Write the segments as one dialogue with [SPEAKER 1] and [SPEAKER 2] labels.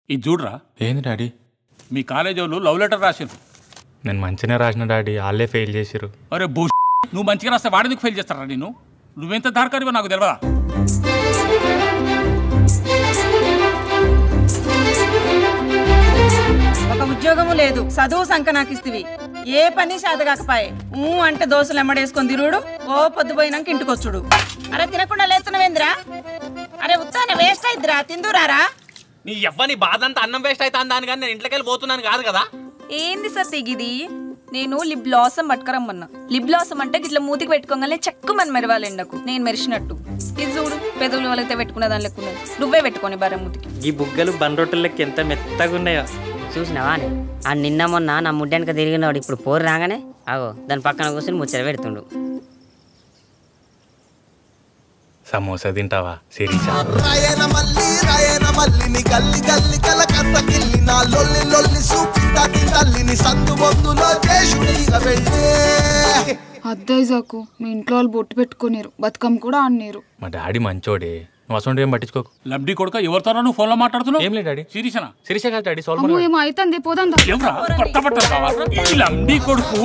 [SPEAKER 1] ఇది చూడరా
[SPEAKER 2] ఏంది డాడీ
[SPEAKER 1] మీ కాలేజీ వాళ్ళు లవ్ లెటర్ రాసిండ్రు
[SPEAKER 2] నేను మంచిగానే రాసిన డాడీ వాళ్ళే ఫెయిల్ చేసిరు
[SPEAKER 1] అరే బూ నువ్వు మంచిగా రాస్తే వాడేందుకు ఫెయిల్ చేస్తారా నేను నువ్వెంత దారికారివో నాకు తెలియదా
[SPEAKER 3] ఒక ఉద్యోగము లేదు చదువు సంక నాకు ఇస్తివి ఏ పని చేతగాకపాయే ఊ అంటే దోశలు ఎమ్మడేసుకొని తిరుగుడు ఓ పొద్దుపోయినాక ఇంటికొచ్చుడు అరే తినకుండా లేస్తున్నావేంద్రా అరే ఉత్తానే వేస్ట్ అయిద్దిరా తిందురారా
[SPEAKER 4] నీ ఎవ్వని బాధ అంతా అన్నం వేస్ట్ అవుతాను దాని కానీ నేను ఇంట్లోకి వెళ్ళి పోతున్నాను కాదు కదా
[SPEAKER 5] ఏంది సార్ తెగిది నేను లిప్ బ్లాసమ్ పట్టుకరమ్మన్నా లిప్ బ్లాసమ్ అంటే ఇట్లా మూతికి పెట్టుకోగానే చెక్కుమని మెరవాలి ఎండకు నేను మెరిసినట్టు ఇది చూడు పెదవులు వాళ్ళైతే పెట్టుకునే దాని లెక్క ఉన్నది నువ్వే పెట్టుకొని బర్రె మూతికి
[SPEAKER 6] ఈ బుగ్గలు బండ్రొట్టెలకి ఎంత మెత్తగా ఉన్నాయో
[SPEAKER 7] చూసినావా అని ఆ నిన్న మొన్న నా ముడ్డెనక తిరిగినవాడు ఇప్పుడు పోరు రాగానే అగో దాని పక్కన కూర్చొని ముచ్చట పెడుతుండు
[SPEAKER 2] సమోసా తింటావా సిరీసా
[SPEAKER 8] రాయన మల్లి రాయన మల్లిని గల్లి గల్లి కల కత్త కిల్లి నా లొల్లి లొల్లి సూపిత తల్లిని సందు బొందులో చేసుడి వెళ్ళే
[SPEAKER 9] అద్దైజాకు మీ ఇంట్లో వాళ్ళు బొట్టు పెట్టుకునేరు బతుకమ్మ కూడా ఆడినేరు
[SPEAKER 2] మా డాడీ మంచోడే నువ్వు అసలు ఏం పట్టించుకోకు
[SPEAKER 1] లబ్డి కొడుక ఎవరితో నువ్వు ఫోన్లో మాట్లాడుతున్నావు
[SPEAKER 2] ఏం లేదు డాడీ
[SPEAKER 1] సిరీసనా
[SPEAKER 2] సిరీసా కాదు డాడీ సాల్వ్
[SPEAKER 9] అమ్మో ఏమో అవుతుంది పోదాం
[SPEAKER 1] ఎవరా కొత్త బట్టలు కావాలా ఈ లంబడి కొడుకు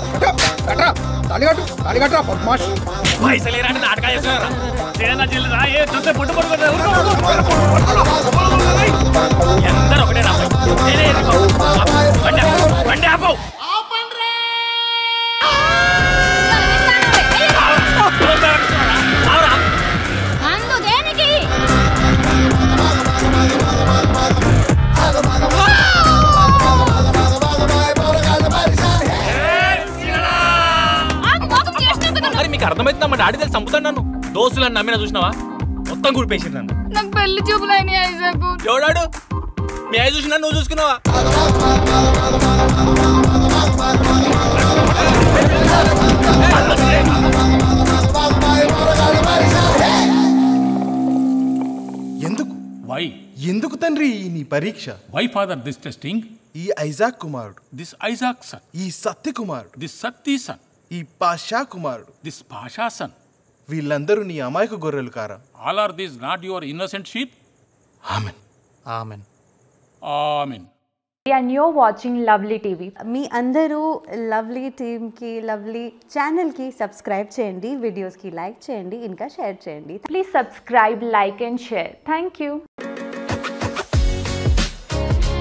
[SPEAKER 4] పైసలు ఏరంటే నాటకాలు చేస్తున్నారా అందరూ ఒకటే రా నేనే ఎదుర్కో. బండి ఆపు, బండి ఆపు. ఆవురా. మరి మీకు అర్థమవుతుందా మా డాడీ తెలిసి చంపుతాను నన్ను దోస్తులను నమ్మిన చూసినావా మొత్తం కుడిపేసింది నన్ను
[SPEAKER 9] నాకు పెళ్లి చూపులు అయినాయి ఐజాకు
[SPEAKER 4] ఎవడాడు మీ అయ్య చూసినా నువ్వు చూసుకున్నావా
[SPEAKER 10] ఎందుకు
[SPEAKER 1] వై
[SPEAKER 10] ఎందుకు తండ్రి ఈ నీ పరీక్ష
[SPEAKER 1] వై ఫాదర్ దిస్ టెస్టింగ్
[SPEAKER 10] ఈ ఐజాక్ కుమారుడు
[SPEAKER 1] దిస్ ఐజాక్ సన్
[SPEAKER 10] ఈ సత్య కుమారుడు
[SPEAKER 1] దిస్ సత్తీ సన్
[SPEAKER 10] ఈ పాషా కుమారుడు
[SPEAKER 1] దిస్ భాషా సన్
[SPEAKER 10] వీళ్ళందరూ నీ అమాయక గొర్రెలు కారా
[SPEAKER 1] all are these not your innocent sheep
[SPEAKER 10] amen
[SPEAKER 2] amen
[SPEAKER 1] amen
[SPEAKER 11] and you're watching Lovely TV.
[SPEAKER 12] మీ అందరూ లవ్లీ టీమ్కి లవ్లీ ఛానల్కి సబ్స్క్రైబ్ చేయండి వీడియోస్కి లైక్ చేయండి ఇంకా షేర్ చేయండి
[SPEAKER 11] Please subscribe, like, and share. Thank you.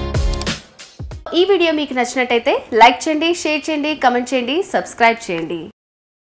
[SPEAKER 12] ఈ వీడియో మీకు నచ్చినట్టయితే లైక్ చేయండి షేర్ చేయండి కమెంట్ చేయండి సబ్స్క్రైబ్ చేయండి